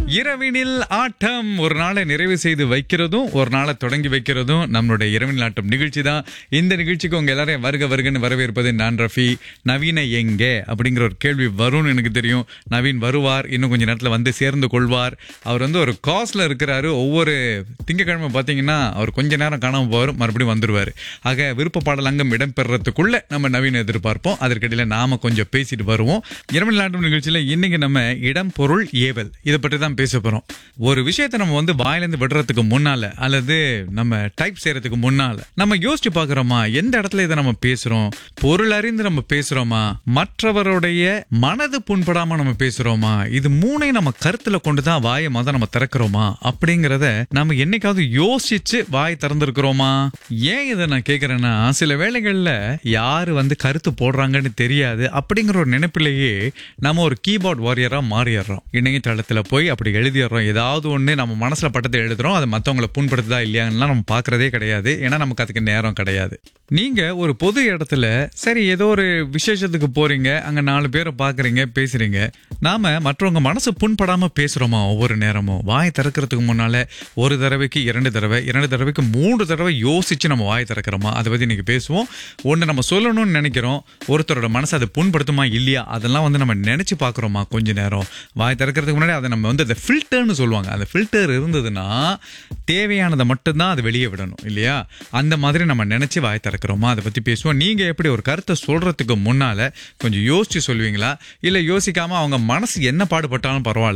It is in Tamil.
இரவினில் ஆட்டம் ஒரு நாளை நிறைவு செய்து வைக்கிறதும் ஒரு நாளை தொடங்கி வைக்கிறதும் நம்மளுடைய இரவினில் ஆட்டம் நிகழ்ச்சி தான் இந்த நிகழ்ச்சிக்கு உங்க எல்லாரையும் வருக வருகன்னு வரவேற்பது நான் ரஃபி நவீன எங்கே அப்படிங்கிற ஒரு கேள்வி வரும்னு எனக்கு தெரியும் நவீன் வருவார் இன்னும் கொஞ்ச நேரத்தில் வந்து சேர்ந்து கொள்வார் அவர் வந்து ஒரு காஸ்ட்ல இருக்கிறாரு ஒவ்வொரு திங்கக்கிழமை பார்த்தீங்கன்னா அவர் கொஞ்ச நேரம் காணாம போவார் மறுபடியும் வந்துருவார் ஆக விருப்ப பாடல் அங்கம் இடம்பெறத்துக்குள்ள நம்ம நவீன எதிர்பார்ப்போம் அதற்கிடையில நாம கொஞ்சம் பேசிட்டு வருவோம் இரவு நாட்டம் நிகழ்ச்சியில இன்னைக்கு நம்ம இடம் பொருள் ஏவல் இதை பற்றி தான் பேச போறோம் ஒரு விஷயத்தை நம்ம வந்து வாயிலிருந்து விடுறதுக்கு முன்னால அல்லது நம்ம டைப் செய்யறதுக்கு முன்னால நம்ம யோசிச்சு பார்க்கறோமா எந்த இடத்துல இதை நம்ம பேசுறோம் பொருள் அறிந்து நம்ம பேசுறோமா மற்றவருடைய மனது புண்படாம நம்ம பேசுறோமா இது மூணையும் நம்ம கருத்துல கொண்டு தான் வாயை மொதல் நம்ம திறக்கிறோமா அப்படிங்கறத நம்ம என்னைக்காவது யோசிச்சு வாய் திறந்திருக்கிறோமா ஏன் இதை நான் கேக்குறேன்னா சில வேளைகள்ல யாரு வந்து கருத்து போடுறாங்கன்னு தெரியாது அப்படிங்கிற ஒரு நினைப்பிலேயே நம்ம ஒரு கீபோர்ட் வாரியரா மாறிடுறோம் இணையதளத்துல போய் அப்படி எழுதிடுறோம் ஏதாவது ஒண்ணு நம்ம மனசுல பட்டதை எழுதுறோம் அது மத்தவங்களை புண்படுத்துதா இல்லையான்லாம் நம்ம பாக்குறதே கிடையாது ஏன்னா நமக்கு அதுக்கு நேரம் கிடையாது நீங்க ஒரு பொது இடத்துல சரி ஏதோ ஒரு விசேஷத்துக்கு போறீங்க அங்க நாலு பேரை பாக்குறீங்க பேசுறீங்க நாம மற்றவங்க மனசு புண்படாம பேசுறோமா ஒவ்வொரு நேரமும் வாய் திறக்கிறதுக்கு முன்னால ஒரு தடவைக்கு இரண்டு தடவை இரண்டு தடவைக்கு மூன்று தடவை யோசிச்சு நம்ம வாய் திறக்கிறோமா அதை பத்தி இன்னைக்கு பேசுவோம் ஒண்ணு நம்ம சொல்லணும்னு நினைக்கிறோம் ஒருத்தரோட மனசு அதை புண்படுத்துமா இல்லையா அதெல்லாம் வந்து நம்ம நினைச்சு பாக்குறோமா கொஞ்ச நேரம் வாய் திறக்கிறதுக்கு முன்னாடி அதை நம்ம வந்து அதை ஃபில்டர்னு சொல்லுவாங்க அந்த ஃபில்டர் இருந்ததுன்னா தேவையானதை மட்டும்தான் அது வெளியே விடணும் இல்லையா அந்த மாதிரி நம்ம நினைச்சு வாய் திறக்கிறோமா அதை பத்தி பேசுவோம் நீங்க எப்படி ஒரு கருத்தை சொல்றதுக்கு முன்னால கொஞ்சம் யோசிச்சு சொல்லுவீங்களா இல்ல யோசிக்காம அவங்க மனசு என்ன பாடுபட்டாலும் பரவாயில்ல